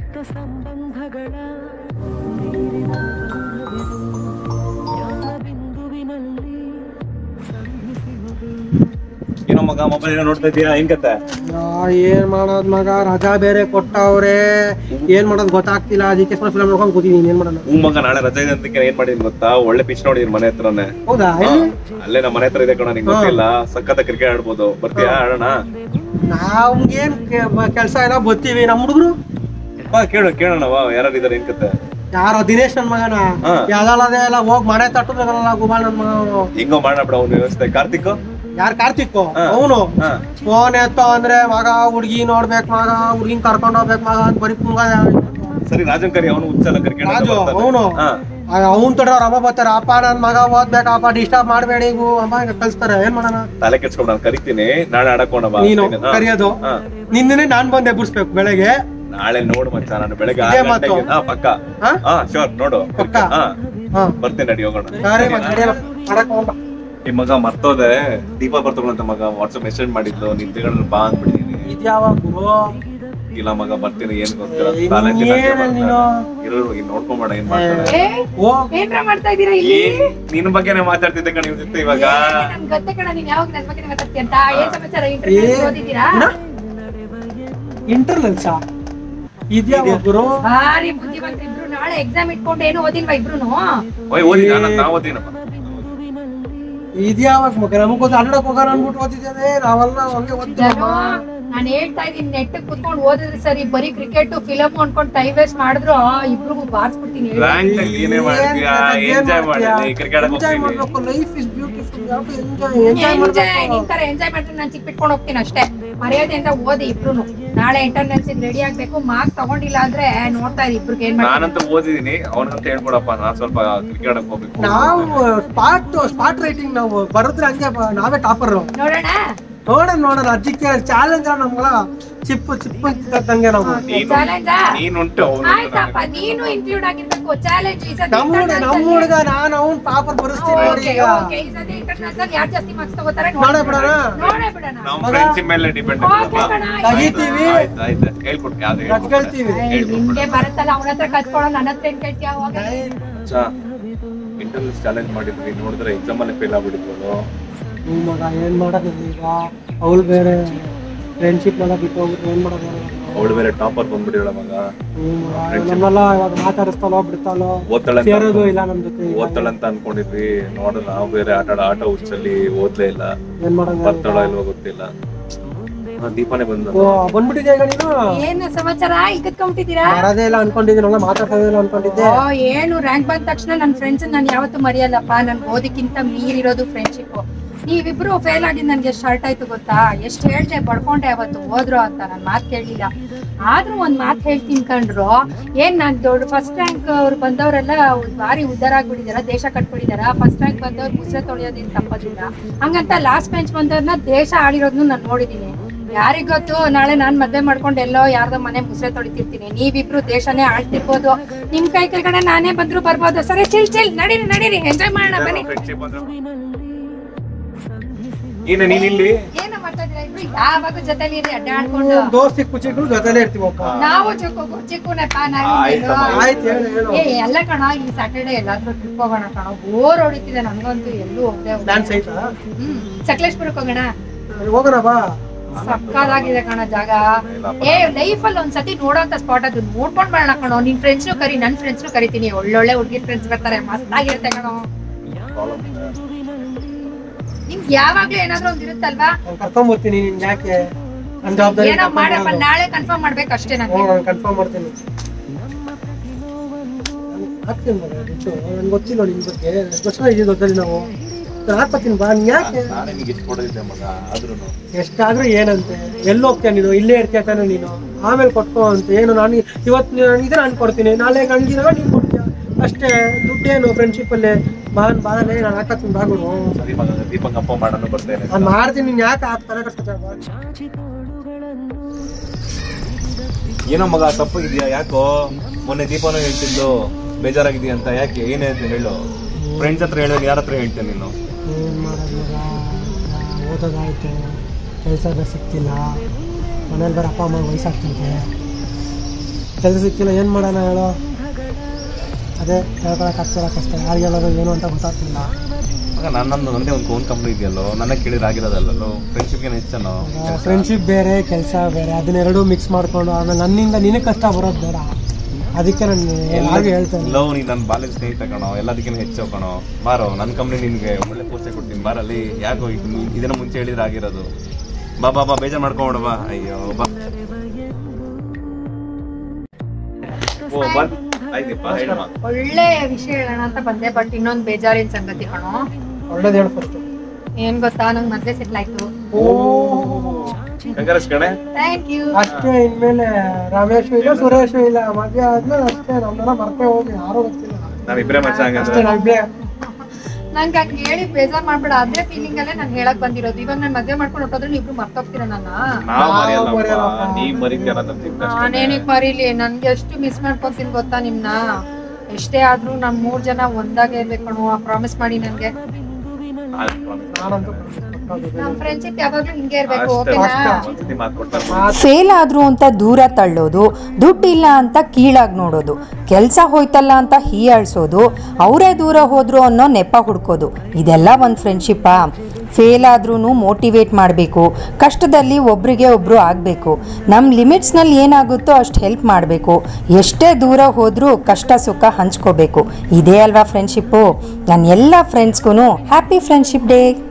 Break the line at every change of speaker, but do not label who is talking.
ರಕ್ತ ಸಂಬಂಧಗಳ ನೀರಿನ ಬಂಧವಿದು ಜ್ಞಾನ ಬಿಂದುವಿನಲ್ಲಿ ಸಂಧಿಸುವುದು
ಏನೋ ಮಗ ಮೊಬೈಲ್ ಏನೋ ನೋಡ್ತಾ ಇದೀಯಾ ಹೆಂಗ್ ಕತೆ
ಆ, ಏನ್ ಮಾಡೋದ್ ಮಗ ರಜಾ ಬೇರೆ ಕೊಟ್ಟವ್ರೆ ಏನ್ ಮಾಡೋದ್ ಗೊತ್ತಾಗ್ತಿಲ್ಲ ಅದಕ್ಕೆ ಸ್ವಲ್ಪ ಫಿಲಮ್ ನೋಡ್ಕೊಂಡ್ ಕೂತೀನಿ ಏನ್ ಮಾಡೋಣ
ಹ್ಞೂ ಮಗ ನಾಳೆ ರಜೆ ಇದೆ ಅಂತ ಏನ್ ಮಾಡಿದೀನಿ ಗೊತ್ತಾ ಒಳ್ಳೆ ಪಿಚ್ ನೋಡಿದೀನಿ ಮನೆ ಹತ್ರನೇ
ಹೌದಾ
ಹಾ, ಅಲ್ಲೇ ನಮ್ಮ ಮನೆ ಹತ್ರ ಇದೆ ಕಣ ನಿಂಗೆ ಗೊತ್ತಿಲ್ಲ ಸಖತ್ ಕ್ರಿಕೆಟ್ ಆಡ್ಬೋದು ಬರ್ತೀಯಾ ಆಡೋಣ
ನಮ್ಗೇನ್ ಕೆಲ್ಸ ಇಲ್ಲ ಬತ್ತೀವಿ ನಮ್ ಹುಡುಗರು
ಬಾ ಕೇಳು ಕೇಳೋಣ ವಾ ಯಾರು ಇದಾರೆ ಏನ್ ಕತೆ
ಯಾರೋ ದಿನೇಶ್ ನನ್ ಮಗನ
ಹಾ.
ಯಾವ್ದಲ್ಲದೆ ಎಲ್ಲ ಹೋಗ್ ಮನೆ ತಟ್ಟದ್ರಲ್ಲ ಗುಮಾಳ್ ನನ್ ಮಗ ಅವ್ನು.
ಹಿಂಗೋ ಮಾಡೋಣ ಬಿಡ ಅವ್ನ ವ್ಯವಸ್ಥೆ ಕಾರ್ತಿಕ್
ಯಾರ್ ಕಾರ್ತಿಕ್
ಹಾ.
ಅವನು
ಹಾ
ಫೋನ್ ಎತ್ತೋ ಅಂದ್ರೆ ಮಗ ಹುಡ್ಗಿ ನೋಡ್ಬೇಕ್ ಮಗ ಹುಡ್ಗಿನ್ ಕರ್ಕೊಂಡ್ ಹೋಗ್ಬೇಕ್ ಮಗ ಅಂತ ಬರೀ ಪುಂಗ
ಸರಿ ರಾಜನ್ ಕರಿ ಅವನು ಉಚ್ಚಲ ಕ್ರಿಕೆಟ್
ರಾಜು ಅವನು
ಹಾ
ಅವ್ನ್ ತೊಡ್ರ ಅವ್ರ ಅಮ್ಮ ಬರ್ತಾರೆ ಅಪ್ಪ ನನ್ ಮಗ ಓದ್ಬೇಕಪ್ಪ ಡಿಸ್ಟರ್ಬ್ ಮಾಡ್ಬೇಡಿ ಇವು ಅಮ್ಮ ಹಿಂಗ್ ಕಳ್ಸ್ತಾರೆ ಏನ್ ಮಾಡೋಣ
ತಲೆ ಕೆಡ್ಸ್ಕೊಂಡ್ ನಾನು ಕರಿತೀನಿ ನಾಳೆ ಆಡಕೋಣ ಬಾ
ನೀನು
ಹಾ.
ಕರಿಯೋದು
ಹಾ.
ನಿನ್ನೆ ನಾನ್ ಬಂದೆ ಎಬ್ಬಿಸ್ಬೇಕು ಬೆಳಗ್ಗೆ
ನಾಳೆ ನೋಡು ಮಚ್ಚ ನಾನು ಬೆಳಗ್ಗೆ
ಇದೇ
ಆರು
ಮಾತು?
ಗಂಟೆಗೆ ಹಾ ಪಕ್ಕ
ಹಾ?
ಹಾ ಶೋರ್ ನೋಡು
ಪಕ್ಕ?
ಹಾ
ಹಾ
ಬರ್ತೀನಿ ನಡಿ ಹೋಗೋಣ
ಸರಿ ಮತ್ತೆ ನಡೆಯಲ್ಲ. ಮಾಡಕ್ ಹೋಗ್ಬೇಡ.
ಈ ಮಗ ಮರ್ತೋದೆ ದೀಪ ಬರ್ತಗಳಂತ ಮಗ ವಾಟ್ಸಪ್ ಮೆಸೇಜ್ ಮಾಡಿದ್ಲು ನಿನ್ ತಿಂಗಳ ಬಾ ಅಂದ್ಬಿಟ್ಟಿದೀನಿ
ಇದ್ಯಾವ ಗುರು
ಇಲ್ಲ ಮಗ ಬರ್ತೀನಿ ಏನ್ ಗೊತ್ತಿಲ್ಲ
ಏ,
ಕಾಲೇಜ್
ಇನ್ನೇನು ನೀನು?
ಇರೋರು ಈಗ ನೋಡ್ಕೊಂಬೇಡ ಏನ್ ಮಾಡ್ತಾಳೆ
ಏ,
ಓ
ಏನ್ರ ಮಾಡ್ತಾ ಇದೀರಾ ಇಲ್ಲಿ
ಏ, ನಿನ್ ಬಗ್ಗೆನೇ ಮಾತಾಡ್ತಿದ್ದೆ ಕಣ ಇವ್ರ ಜೊತೆ ಇವಾಗ
ಏ, ನನ್ ಗೊತ್ತೆ ಕಣ ನೀನ್ ಯಾವಾಗ ನನ್ ಬಗ್ಗೆ ಮಾತಾಡ್ತೀಯ ಅಂತ ಏನ್ ಸಮಾಚಾರ ಇಂಟರ್ವ್ಯೂ ಓದಿದ್ದೀರಾ
ಇಂಟರ್ನಲ್ಸಾ ಇದ್ಯಾವ ಗುರು
ಭಾರಿ ಬುದ್ಧಿವಂತ ಇಬ್ರು ನಾಳೆ ಎಕ್ಸಾಮ್ ಇಟ್ಕೊಂಡು ಏನು ಓದಿಲ್ವಾ ಇಬ್ರುನು
ಓಯ್ ಓದಿ ನಾನು ನಾ ಓದಿನಪ್ಪ
ಇದ್ಯಾವಾಗ ಮಗ ನಮಗ್ ಗೊತ್ತ ಅಲ್ಲಡಕ್ ಹೋಗೋಣ ಅನ್ಬಿಟ್ಟು ಓದಿದ್ದೇನೆ ನಾವೆಲ್ಲ ಹಂಗೆ ಓದ್ತೀವಮ್ಮ
ನಾನು ಹೇಳ್ತಾ ಇದೀನಿ ನೆಟ್ ಕುತ್ಕೊಂಡು ಓದಿದ್ರೆ ಸರಿ ಬರೀ ಕ್ರಿಕೆಟ್ ಫಿಲಮ್ ಅನ್ಕೊಂಡು ಟೈಮ್ ವೇಸ್ಟ್ ಮಾಡಿದ್ರು ಇಬ್ರಿಗೂ ಬಾರ್ಸ್ಬಿಡ್ತೀನಿ
ರ್ಯಾಂಕ್ ಅಲ್ಲಿ ಏನೇ ಮಾಡ್ತೀಯಾ ಎಂಜಾಯ್ ಮಾಡಿ ಕ್ರಿಕೆಟ್
ಎಂಜಾಯ್
ಹೋಗ್ತೀನಿ
ಮಾಡ್ಬೇಕು life is beautiful enjoy enjoy
enjoy
ಮಾಡ್ಬೇಕು
ನಿನ್ ತರ ಎಂಜಾಯ್ ಮಾಡ್ತೀನಿ ನಾನು ಚಿಕ್ಕ ಬಿಟ್ಕೊಂಡು ಹೋಗ್ತೀನಿ ಅಷ್ಟೇ ಮರ್ಯಾದೆಯಿಂದ ಓದಿ ಇಬ್ರುನು ನಾಳೆ ಇಂಟರ್ನೆಟ್ಸ್ ರೆಡಿ ಆಗ್ಬೇಕು ಮಾರ್ಕ್ಸ್ ತಗೊಂಡಿಲ್ಲ ಅಂದ್ರೆ ನೋಡ್ತಾ ಇರಿ ಇಬ್ರಿಗೆ ಏನ್ ಮಾಡ್ತೀನಿ
ನಾನಂತೂ ಓದಿದೀನಿ ಅವನಂತ ಹೇಳ್ಕೊಡಪ್ಪ ನಾನ್ ಸ್ವಲ್ಪ ಕ್ರಿಕೆಟ್ ಹೋಗ್ಬೇಕು
ನಾವು ಸ್ಪಾಟ್ ಸ್ಪಾಟ್ ರೈಟಿಂಗ್ ನಾವು ಬರೆದ್ರೆ ಹಂಗೆ ಬ- ನಾವೇ ಟಾಪರ್
ನೋಡೋಣ
ನೋಡೋಣ ನೋಡೋಣ ಅಜ್ಜಿಕ್ಕೆ ಚಾಲೆಂಜ್ ನಮ್ಗಳ ಚಿಪ್ಪು ಚಿಪ್ಪು ಇದ್ದಂಗೆ ನಾವು
ನೀನು
ಚಾಲೆಂಜ್
ನೀನುಂಟು ಅವನು
ಆಯ್ತಪ್ಪ ನೀನು ಇನ್ಕ್ಲೂಡ್ ಆಗಿರ್ಬೇಕು ಚಾಲೆಂಜ್ ಈ ಸತಿ
ನಮ್ಮ ಹುಡುಗ ನಮ್ಮ ಹುಡುಗ ನಾನು ಅವ್ನ್ ಟಾಪರ್ ಬರೆಸ್ತೀನಿ ನೋಡಿ ಈಗ
ಯಾರು ಜಾಸ್ತಿ ಮಾರ್ಕ್ಸ್ ತಗೋತಾರೆ
ನೋಡೇ ಬಿಡೋಣ?
ನೋಡೇ ಬಿಡೋಣ
ನಮ್ಮ ಫ್ರೆಂಡ್ಶಿಪ್ ಮೇಲೆ ಡಿಪೆಂಡ್
Okay ಕಣ, ಆಯ್ತು.
ತೆಗಿತೀವಿ
ಆಯ್ತು ಆಯ್ತು ಹೇಳ್ಕೊಟ್ಟು ಯಾವ್ದು
ಕಟ್ಕೊಳ್ತೀವಿ
ಏಯ್, ನಿಮ್ಗೆ ಬರುತ್ತಲ್ಲ ಅವನ ಹತ್ರ ಕಲ್ತ್ಕೊಳ್ಳೋ ನನ್ನ ಹತ್ರ ಏನ್ ಕೇಳ್ತೀಯ ಹೋಗ
ಇಂಟರ್ನಲ್ಸ್ ಚಾಲೆಂಜ್ ಮಾಡಿದ್ವಿ ನೋಡಿದ್ರೆ ಎಕ್ಸಾಮ್ ಅಲ್ಲಿ ಫೇಲ್ ಆಗ್ಬಿಟ್ಟಿದ್ವಲ್ಲ
ಹ್ಮ್ ಮಗ ಏನ್ ಮಾಡೋದು ಈಗ ಅವಳು ಬೇರೆ ಫ್ರೆಂಡ್ಶಿಪ್ ಎಲ್ಲ ಬಿಟ್ಟು ಹೋಗ್ಬಿಟ್ಟು ಏನ್ ಮಾಡೋದು
ಅವಳು ಬೇರೆ ಟಾಪರ್ ಬಂದ್ಬಿಟ್ಟಿರಲ್ಲ ಮಗ
ಹ್ಮ್ ಮಗ ನಮ್ಮೆಲ್ಲ ಇವಾಗ ಮಾತಾಡಿಸ್ತಾಲೋ ಬಿಡ್ತಾಲೋ
ಓದ್ತಾಳೆ
ಸೇರೋದು ಇಲ್ಲ ನಮ್ ಜೊತೆ ಈಗ.
ಓದ್ತಾಳೆ ಅಂತ ಅನ್ಕೊಂಡಿದ್ವಿ ನೋಡಿದ್ರೆ ನಾವು ಬೇರೆ ಆಟ ಆಡ ಆಟ ಹುಚ್ಚಲ್ಲಿ ಓದ್ಲೇ ಇಲ್ಲ
ಏನ್ ಮಾಡೋದು
ಬರ್ತಾಳೋ ಇಲ್ವೋ ಗೊತ್ತಿಲ್ಲ ಹಾ, ದೀಪಾನೇ ಬಂದ
ಓ ಬಂದ್ಬಿಟ್ಟಿದ್ಯಾ ಈಗ ನೀನು
ಏನ್ ಸಮಾಚಾರ ಇಕ್ಕತ್ಕೊಂಡ್ಬಿಟ್ಟಿದ್ದೀರಾ
ಬರೋದೇ ಇಲ್ಲ ಅನ್ಕೊಂಡಿದ್ದೀನಲ್ಲ ಮಾತಾಡ್ಸೋದೇ ಇಲ್ಲ ಅನ್ಕೊಂಡಿದ್ದೆ
ಓ ಏನು ರ್ಯಾಂಕ್ ಬಂದ ತಕ್ಷಣ ನನ್ನ ಫ್ರೆಂಡ್ಸ್ ನಾನು ಯಾವತ್ತೂ ಮರೆಯಲ್ಲಪ್ಪ ನನ್ ಓದಕ್ಕಿಂತ ಮೀರಿರೋದು ಫ್ರೆಂಡ್ಶಿಪ್ ನೀವಿಬ್ರು ಫೇಲ್ ಆಗಿದ್ ನನ್ಗೆ ಎಷ್ಟು ಹರ್ಟ್ ಆಯ್ತು ಗೊತ್ತಾ ಎಷ್ಟು ಹೇಳ್ದೆ ಬಡ್ಕೊಂಡೆ ಅವತ್ತು ಹೋದ್ರು ಅಂತ ನಾನು ಮಾತು ಕೇಳಲಿಲ್ಲ ಆದ್ರೂ ಒಂದ್ ಮಾತು ಹೇಳ್ತೀನಿ ಕಂಡ್ರು ಏನ್ ನಾನ್ ದೊಡ್ಡ ಫಸ್ಟ್ ರ್ಯಾಂಕ್ ಅವ್ರು ಬಂದವರೆಲ್ಲ ಭಾರಿ ಉದ್ದಾರ ಆಗ್ಬಿಟ್ಟಿದಾರ ದೇಶ ಕಟ್ಬಿಟ್ಟಿದಾರ ಫಸ್ಟ್ ರ್ಯಾಂಕ್ ಬಂದವ್ರು ಮುಸ್ರೆ ತೊಳೆಯೋದೇನು ತಪ್ಪದಿಲ್ಲ ಹಂಗಂತ ಲಾಸ್ಟ್ ಬೆಂಚ್ ಬಂದವ್ರನ್ನ ದೇಶ ಆಡಿರೋದ್ನು ನಾನು ನೋಡಿದೀನಿ ಯಾರಿಗ್ ಗೊತ್ತು ನಾಳೆ ನಾನ್ ಮದ್ವೆ ಮಾಡ್ಕೊಂಡು ಎಲ್ಲೋ ಯಾರ್ದೋ ಮನೆ ಮುಸ್ರೆ ತೊಳಿತಿರ್ತೀನಿ ನೀವಿಬ್ರು ದೇಶನೇ ಆಳ್ತಿರ್ಬೋದು ನಿಮ್ ಕೈ ಕೆಳಗಡೆ ನಾನೇ ಬಂದ್ರು ಬರ್ಬೋದು ಸರಿ ಚಿಲ್ ಚಿಲ್ ನಡೀರಿ ನಡೀರಿ ಎಂಜಾಯ್ ಮಾಡೋಣ ಬನ್ನಿ
ಫ್ರೆಂಡ್ಶಿಪ್ ಅಂದ್ರೆ ಏನ ನೀನ್ ಇಲ್ಲಿ
ಏನ ಮಾಡ್ತಾ ಇದ್ದೀರಾ ಇಬ್ರು ಯಾವಾಗ ಜೊತೆಲಿ ಇರಿ ಅಡ್ಡಾಡ್ಕೊಂಡು
ದೋಸ್ತಿ ಕುಚಿಗಳು ಜೊತೆಲೇ ಇರ್ತೀವಪ್ಪ
ನಾವು ಚಿಕ್ಕು ಚಿಕ್ಕುನಪ್ಪ
ಆಯ್ತಮ್ಮ,
ನಾವು
ಆಯ್ತು ಹೇಳು ಹೇಳು
ಏ ಎಲ್ಲ ಕಣ ಈ ಸ್ಯಾಟರ್ಡೆ ಎಲ್ಲಾದ್ರೂ ಟ್ರಿಪ್ ಹೋಗೋಣ ಕಣ ಬೋರ್ ಹೊಡಿತಿದೆ ನನ್ಗಂತೂ ಎಲ್ಲೂ ಹೋಗದೆ
ಡ್ಯಾನ್ಸ್ ಆಯ್ತಾ
ಹ್ಮ್ ಸಕಲೇಶ್ಪುರಕ್ಕೆ ಹೋಗೋಣ
ಹೋಗೋಣ ಬಾ
ಸಕ್ಕದಾಗಿದೆ ಕಣ ಜಾಗ ಏ ಲೈಫ್ ಅಲ್ಲಿ ಒಂದ್ಸತಿ ನೋಡೋಂತ ಸ್ಪಾಟ್ ಅದು ನೋಡ್ಕೊಂಡ್ ಬರೋಣ ಕಣೋ ನಿನ್ ಫ್ರೆಂಡ್ಸ್ನು ಕರಿ ನನ್ ಫ್ರೆಂಡ್ಸ್ನು ಕರಿತೀನಿ ಒಳ್ಳೊಳ್ಳೆ ಹುಡುಗಿ ಫ್ರೆಂಡ್ಸ್ ಬರ್ತಾರೆ ಮಸ್ತ್ ಆಗಿರುತ್ತೆ ಕಣೋ ನಿಮ್ಗೆ ಯಾವಾಗ್ಲೂ ಏನಾದ್ರೂ ಒಂದ್ ಇರುತ್ತಲ್ವಾ
ನಾನು ಕರ್ಕೊಂಡ್ ಬರ್ತೀನಿ ನಿನ್ ಯಾಕೆ ನನ್ ಜವಾಬ್ದಾರಿ
ಏನೋ ಮಾಡಪ್ಪ ನಾಳೆ ಕನ್ಫರ್ಮ್ ಮಾಡ್ಬೇಕಷ್ಟೇ ನಂಗೆ
ನಾನು ಕನ್ಫರ್ಮ್ ಮಾಡ್ತೀನಿ ಹಾಕ್ತೀನಿ ಮಗ ದುಡ್ಡು ನನ್ಗೆ ಗೊತ್ತಿಲ್ಲ ನಿನ್ ಬಗ್ಗೆ ಎಷ್ಟು ವರ್ಷ ಇದೀವಿ ದೊಡ್ಡಲ್ಲಿ ನಾವು ನಾನು ಹಾಕ್ತೀನಿ ಬಾ ನೀನ್ ಯಾಕೆ
ನಾನೇ ನಿಂಗೆ ಎಷ್ಟು ಕೊಡೋದಿದ್ದೆ ಮಗ ಆದ್ರೂನು
ಎಷ್ಟಾದ್ರೂ ಏನಂತೆ ಎಲ್ಲಿ ಹೋಗ್ತೀಯ ನೀನು ಇಲ್ಲೇ ಇರ್ತೀಯ ತಾನೆ ನೀನು ಆಮೇಲೆ ಕೊಟ್ಕೋ ಅಂತ ಏನು ನಾನು ಇವತ್ತು ಇದೆ ನಾನು ಕೊಡ್ತೀನಿ ನಾಳೆ ನನಗಿರೋ ನೀನು ಕೊಡ್ತೀಯ ಅಷ್ಟೇ ದುಡ್ಡೇನು ಫ್ರೆಂಡ್ಶಿಪ್ ಅಲ್ಲೇ ಬಾನ್ ಬಾಳೆ ನಾನು ಹಾಕತ್ತೀನಿ ಬಾಗುಡು
ಸರಿ ಮಗ ದೀಪಕ್ ಅಪ್ಪ ಮಾಡೋಣ ಬರ್ತೇನೆ
ನಾನು ಮಾಡ್ತೀನಿ ನೀನು ಯಾಕೆ ಹಾಕ್ತಾರೆ ಕಷ್ಟ
ಏನೋ ಮಗ ತಪ್ಪಾಗಿದ್ಯಾ ಯಾಕೋ ಮೊನ್ನೆ ದೀಪನ ಹೇಳ್ತಿದ್ದು ಬೇಜಾರಾಗಿದ್ಯಾ ಅಂತ ಯಾಕೆ ಏನ್ ಹೇಳ್ತೀನಿ ಹೇಳು ಫ್ರೆಂಡ್ಸ್ ಹತ್ರ ಹೇಳೋ ಯಾರ ಹತ್ರ ಹೇಳ್ತೀನಿ ನೀನು
ಏನು ಮಾಡೋದು ಓದೋದಾಯ್ತು ಕೆಲಸ ಸಿಗ್ತಿಲ್ಲ ಮನೇಲಿ ಬೇರೆ ಅಪ್ಪ ಅಮ್ಮ ವಯಸ್ಸಾಗ್ತೈತೆ ಕೆಲಸ ಸಿಕ್ಕಿಲ್ಲ ಏನು ಮಾಡೋಣ ಹೇಳೋ ಅದೇ ಹೇಳ್ಕೊಳಕ್ಕೆ ಆಗ್ತಿಲ್ಲ ಕಷ್ಟ ಯಾರಿಗೆ ಹೇಳೋದು ಏನು ಅಂತ ಗೊತ್ತಾಗ್ತಿಲ್ಲ
ಮಗ ನನ್ನೊಂದು ನಂದೇ ಒಂದು ಓನ್ ಕಂಪ್ನಿ ಇದೆಯಲ್ಲೋ ನನ್ನ ಕೇಳಿದ್ರೆ ಆಗಿರೋದಲ್ಲೋ ಫ್ರೆಂಡ್ಶಿಪ್ಗೆ ಹೆಚ್ಚನೋ
ಫ್ರೆಂಡ್ಶಿಪ್ ಬೇರೆ ಕೆಲಸ ಬೇರೆ ಅದನ್ನೆರಡು ಮಿಕ್ಸ್ ಮಾಡ್ಕೊಂಡು ಆಮೇಲೆ ನನ್ನಿಂದ ನಿನಗೆ ಕಷ್ಟ ಬರೋದು ಬೇಡ ಅದಕ್ಕೆ ನಾನು ಯಾರಿಗೂ ಹೇಳ್ತೇನೆ
ಲವ್ ನೀ ನನ್ನ ಬಾಲ್ಯದ ಸ್ನೇಹಿತ ಕಣೋ ಎಲ್ಲದಕ್ಕಿಂತ ಹೆಚ್ಚು ಕಣೋ ಬಾರೋ ನನ್ನ ಕಂಪ್ನಿ ನಿನ್ಗೆ ಒಳ್ಳೆ ಪೋಸ್ಟ್ ಕೊಡ್ತೀನಿ ಬಾರಲ್ಲಿ ಯಾಕೋ ಇದು- ಇದನ್ನ ಮುಂಚೆ ಹೇಳಿದ್ರೆ ಆಗಿರೋದು ಬಾ ಬಾ ಬಾ ಬೇಜಾರ್ ಮಾಡ್ಕೊಂಡ್ ಬಾ ಅಯ್ಯೋ ಬಾ ಓ ಬಂದ್ ಆಯ್ತಪ್ಪ ಹೇಳಮ್ಮ
ಒಳ್ಳೆ ವಿಷಯ ಹೇಳೋಣ ಅಂತ ಬಂದೆ ಬಟ್ ಇನ್ನೊಂದ್ ಬೇಜಾರಿನ ಸಂಗತಿ ಕಣೋ
ಒಳ್ಳೇದು ಹೇಳು ಫಸ್ಟ್
ಏನ್ ಗೊತ್ತಾ ನಂಗೆ ಮದ್ವೆ ಸೆಟ್ಲ್ ಆಯ್ತು
ಕಂಗಾರಸ್ ಕಣೆ
ಥ್ಯಾಂಕ್ ಯು
ಅಷ್ಟೇ ಇನ್ಮೇಲೆ ರಮೇಶು ಇಲ್ಲ ಸುರೇಶು ಇಲ್ಲ ಮದುವೆ ಆದ್ಮೇಲೆ ಅಷ್ಟೇ ನಮ್ಮನ್ನ ಮರ್ತೇ ಹೋಗಿ ಯಾರು ಗೊತ್ತಿಲ್ಲ
ನಾವಿಬ್ರೇ ಮಚ್ಚ
ಅಷ್ಟೇ
ಹಂಗಂದ್ರೆ
ನಾವಿಬ್ರೇ
ನಂಗೆ ಹಂಗೆ ಹೇಳಿ ಬೇಜಾರ್ ಮಾಡ್ಬೇಡ ಅದೇ ಫೀಲಿಂಗ್ ಅಲ್ಲೇ ನಾನು ಹೇಳಕ್ ಬಂದಿರೋದು ಇವಾಗ ನಾನು ಮದ್ವೆ ಮಾಡ್ಕೊಂಡು ಹೊಟ್ಟೋದ್ರೆ ನೀವು ಮರ್ತೋಗ್ತೀರ ನನ್ನ
ನಾವ್ ಮರೆಯಲ್ಲ
ಮರೆಯಲ್ಲಪ್ಪ.
ನೀ ಮರಿತೀರ
ನಾನೇನಿಕ್ ಮರೀಲಿ ನನ್ಗೆ ಎಷ್ಟು ಮಿಸ್ ಮಾಡ್ಕೊಂತೀನಿ ಗೊತ್ತಾ ನಿಮ್ನ ಎಷ್ಟೇ ಆದ್ರೂ ನಮ್ ಮೂರ್ ಜನ ಒಂದಾಗೆ ಇರ್ಬೇಕು ಕಣೋ ಪ್ರಾಮಿಸ್ ಮಾಡಿ ನನ್ಗೆ
ನಾನಂತೂ
ನಮ್ ಫ್ರೆಂಡ್ಶಿಪ್ ಯಾವಾಗ್ಲೂ ಹಿಂಗೆ ಇರ್ಬೇಕು ಓಕೆನಾ
ಮಾತು ಕೊಡ್ತಾರೆ
ಫೇಲ್ ಆದ್ರು ಅಂತ ದೂರ ತಳ್ಳೋದು ದುಡ್ಡಿಲ್ಲ ಅಂತ ಕೀಳಾಗಿ ನೋಡೋದು ಕೆಲಸ ಹೋಯ್ತಲ್ಲ ಅಂತ ಹೀಯಾಳ್ಸೋದು ಅವರೇ ದೂರ ಹೋದ್ರು ಅನ್ನೋ ನೆಪ ಹುಡ್ಕೋದು ಇದೆಲ್ಲ ಒಂದು ಫ್ರೆಂಡ್ಶಿಪ್ಪಾ ಫೇಲ್ ಆದ್ರೂ ಮೋಟಿವೇಟ್ ಮಾಡಬೇಕು ಕಷ್ಟದಲ್ಲಿ ಒಬ್ರಿಗೆ ಒಬ್ರು ಆಗಬೇಕು ನಮ್ಮ ಲಿಮಿಟ್ಸ್ನಲ್ಲಿ ಏನಾಗುತ್ತೋ ಅಷ್ಟು ಹೆಲ್ಪ್ ಮಾಡಬೇಕು ಎಷ್ಟೇ ದೂರ ಹೋದರೂ ಕಷ್ಟ ಸುಖ ಹಂಚ್ಕೋಬೇಕು ಇದೇ ಅಲ್ವಾ ಫ್ರೆಂಡ್ಶಿಪ್ಪು ನನ್ನ ಎಲ್ಲ ಫ್ರೆಂಡ್ಸ್ಗೂ ಹ್ಯಾಪಿ ಫ್ರೆಂಡ್ಶಿಪ್ ಡೇ